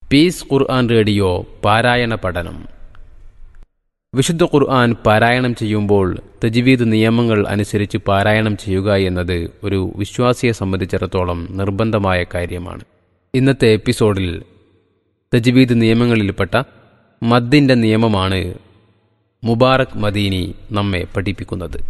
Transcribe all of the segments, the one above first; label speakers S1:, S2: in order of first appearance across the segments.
S1: piece ഖുർആൻ radio പാരായണ പഠനം വിശുദ്ധ ഖുർആൻ പാരായണം ചെയ്യുമ്പോൾ തജ്വീദ് നിയമങ്ങൾ അനുസരിച്ച് പാരായണം ചെയ്യുക എന്നത് ഒരു വിശ്വാസിയെ സംബന്ധിച്ചിടത്തോളം നിർബന്ധമായ കാര്യമാണ് ഇന്നത്തെ എപ്പിസോഡിൽ തജ്വീദ് നിയമങ്ങളിൽപ്പെട്ട മദ്ദിൻ്റെ നിയമമാണ് മുബാറക് മദീനി നമ്മെ പഠിപ്പിക്കുന്നത്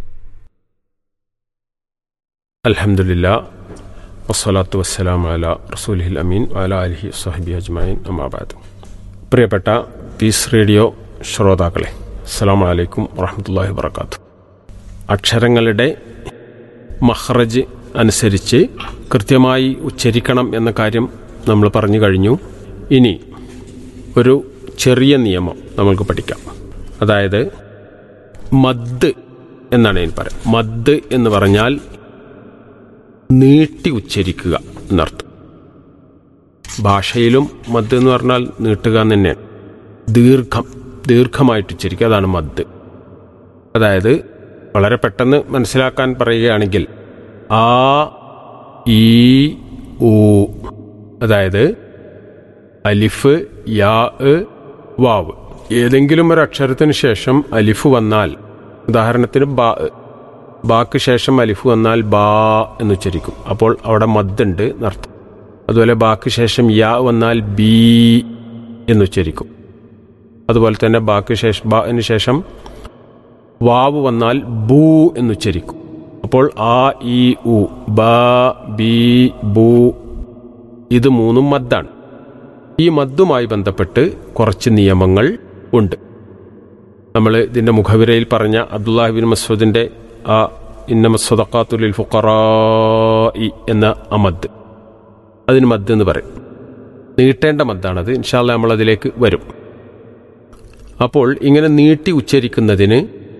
S2: അലഹമുല്ല വസ്സലാത്തു വസ്സലാം അല റസൂലിഹിൽ അമീൻ അല അലഹി സഹബി അജ്മൈൻ അമാബാദ് പ്രിയപ്പെട്ട പീസ് റേഡിയോ ശ്രോതാക്കളെ അസ്സാം വലൈക്കും വറഹമത്തല്ലാഹി വർക്കാത്തു അക്ഷരങ്ങളുടെ മഹ്റജ് അനുസരിച്ച് കൃത്യമായി ഉച്ചരിക്കണം എന്ന കാര്യം നമ്മൾ പറഞ്ഞു കഴിഞ്ഞു ഇനി ഒരു ചെറിയ നിയമം നമ്മൾക്ക് പഠിക്കാം അതായത് മദ് എന്നാണ് ഞാൻ പറയാം മദ് എന്ന് പറഞ്ഞാൽ നീട്ടി ഉച്ചരിക്കുക എന്നർത്ഥം ഭാഷയിലും മദ് എന്ന് പറഞ്ഞാൽ നീട്ടുക എന്ന് തന്നെയാണ് ദീർഘം ദീർഘമായിട്ട് ഉച്ചരിക്കുക അതാണ് മദ് അതായത് വളരെ പെട്ടെന്ന് മനസ്സിലാക്കാൻ പറയുകയാണെങ്കിൽ ആ ഈ ഊ അതായത് അലിഫ് യാ വാവ് ഏതെങ്കിലും ഒരു അക്ഷരത്തിന് ശേഷം അലിഫ് വന്നാൽ ഉദാഹരണത്തിന് ബാ ബാക്ക് ശേഷം അലിഫ് വന്നാൽ ബാ എന്ന് ഉച്ചരിക്കും അപ്പോൾ അവിടെ മദ്ദുണ്ട് എന്നർത്ഥം അതുപോലെ ബാക്ക് ശേഷം യാ വന്നാൽ ബി എന്ന് ഉച്ചരിക്കും അതുപോലെ തന്നെ ബാക്ക് ശേഷം ബാന് ശേഷം വാവ് വന്നാൽ ബൂ എന്ന് ഉച്ചരിക്കും അപ്പോൾ ആ ഈ ഉ ബ ബി ബൂ ഇത് മൂന്നും മദ്ദാണ് ഈ മദ്ദുമായി ബന്ധപ്പെട്ട് കുറച്ച് നിയമങ്ങൾ ഉണ്ട് നമ്മൾ ഇതിൻ്റെ മുഖവിരയിൽ പറഞ്ഞ അബ്ദുല്ലാഹിബിൻ മസൂദിൻ്റെ ആ ഇന്നമ സ്വതക്കാത്തുലിൽ ഫുക്കറായി എന്ന ആ മദ് അതിന് മദ് എന്ന് പറയും നീട്ടേണ്ട മദ്ദാണത് ഇൻഷാല്ല നമ്മളതിലേക്ക് വരും അപ്പോൾ ഇങ്ങനെ നീട്ടി ഉച്ചരിക്കുന്നതിന്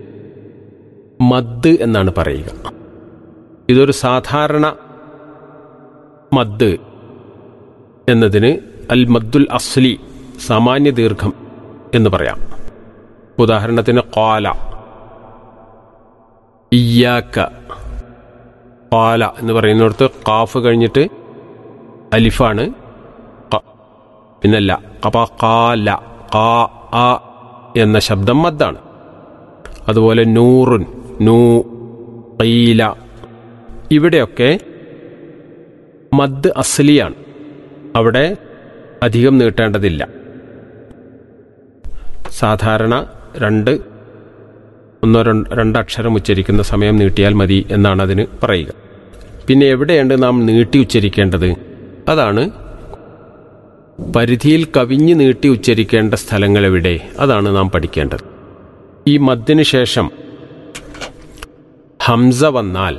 S2: മദ് എന്നാണ് പറയുക ഇതൊരു സാധാരണ മദ് എന്നതിന് അൽ മദ്ദുൽ അസ്ലി സാമാന്യ ദീർഘം എന്ന് പറയാം ഉദാഹരണത്തിന് കോല ഇയ്യാക്ക കാല എന്ന് പറയുന്നിടത്ത് കാഫ് കഴിഞ്ഞിട്ട് അലിഫാണ് പിന്നല്ല കപ കാല കാ ആ എന്ന ശബ്ദം മദ്ദാണ് അതുപോലെ നൂറുൻ നൂ കീല ഇവിടെയൊക്കെ മദ് അസ്ലിയാണ് അവിടെ അധികം നീട്ടേണ്ടതില്ല സാധാരണ രണ്ട് ഒന്നോ രണ്ട് രണ്ടക്ഷരം ഉച്ചരിക്കുന്ന സമയം നീട്ടിയാൽ മതി എന്നാണ് അതിന് പറയുക പിന്നെ എവിടെയുണ്ട് നാം നീട്ടി ഉച്ചരിക്കേണ്ടത് അതാണ് പരിധിയിൽ കവിഞ്ഞ് നീട്ടി ഉച്ചരിക്കേണ്ട സ്ഥലങ്ങൾ എവിടെ അതാണ് നാം പഠിക്കേണ്ടത് ഈ മദ്ദിന് ശേഷം ഹംസ വന്നാൽ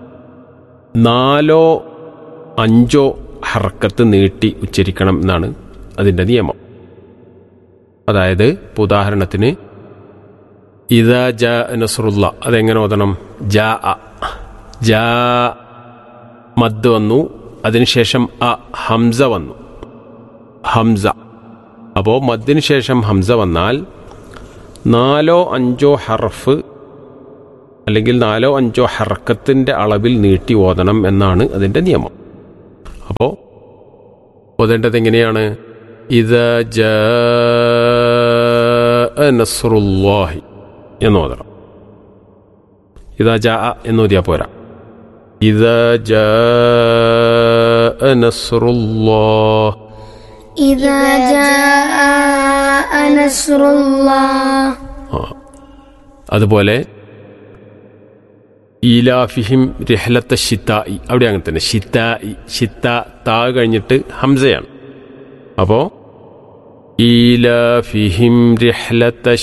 S2: നാലോ അഞ്ചോ ഹർക്കത്ത് നീട്ടി ഉച്ചരിക്കണം എന്നാണ് അതിൻ്റെ നിയമം അതായത് ഉദാഹരണത്തിന് ഇത ജ നസറുല്ല അതെങ്ങനെ ഓതണം ജ അ ജ മദ് വന്നു അതിനുശേഷം അ ഹംസ വന്നു ഹംസ അപ്പോൾ മദ്ദിന് ശേഷം ഹംസ വന്നാൽ നാലോ അഞ്ചോ ഹർഫ് അല്ലെങ്കിൽ നാലോ അഞ്ചോ ഹർക്കത്തിൻ്റെ അളവിൽ നീട്ടി ഓതണം എന്നാണ് അതിൻ്റെ നിയമം അപ്പോൾ ഓതേണ്ടത് എങ്ങനെയാണ് ഇത് ജ നസറുല്ലാഹി എന്ന് ഓതണം ഇതാ ജാ എന്ന് ഓതിയാ പോരാ ഇത് ജ നസറുല്ലാഹ്
S3: إذا جاء نصر الله
S2: ആ അതുപോലെ ഈലാഫിഹിം രഹ്ലത്ത ഷിത്തായി അവിടെ അങ്ങനെ തന്നെ ഷിത്തായി ഷിത്ത താ കഴിഞ്ഞിട്ട് ഹംസയാണ് അപ്പോൾ ഈലാഫിഹിം രഹ്ലത്ത